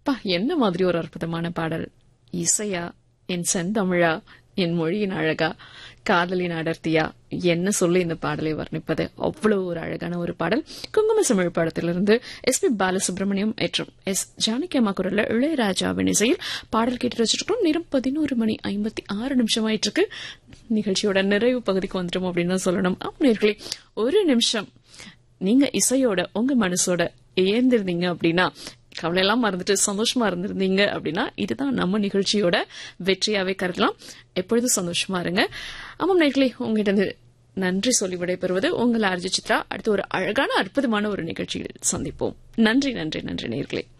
பா என்ன மாதிரி ஒரு அற்புதமான பாடல் இசையா என் செந்தமிழா என் மொழியின் அழகா காதலின் அடர்த்தியா என்ன சொல்லி இந்த பாடலை வர்ணிப்பது அவ்வளவு ஒரு அழகான ஒரு பாடல் குங்கும தமிழ் படத்திலிருந்து எஸ் பி பாலசுப்ரமணியம் மற்றும் எஸ் ஜானகி அம்மா குரல்ல இளையராஜாவின் இசையில் பாடல் கேட்டு வச்சிருக்கோம் நேரம் பதினோரு மணி ஐம்பத்தி ஆறு நிமிஷம் ஆயிட்டு இருக்கு நிகழ்ச்சியோட நிறைவு பகுதிக்கு வந்துட்டோம் அப்படின்னு தான் சொல்லணும் ஆம் நேர்களே ஒரு நிமிஷம் நீங்க இசையோட உங்க மனசோட ஏந்திருந்தீங்க அப்படின்னா கவலையெல்லாம் மறந்துட்டு சந்தோஷமா இருந்திருந்தீங்க அப்படின்னா இதுதான் நம்ம நிகழ்ச்சியோட வெற்றியாவே கருதலாம் எப்பொழுதும் சந்தோஷமா இருங்க ஆமாம் நேர்களே உங்ககிட்ட நன்றி சொல்லி விடைபெறுவது உங்கள் ஆர்ஜி சித்ரா அடுத்து ஒரு அழகான அற்புதமான ஒரு நிகழ்ச்சியில் சந்திப்போம் நன்றி நன்றி நன்றி நேர்களே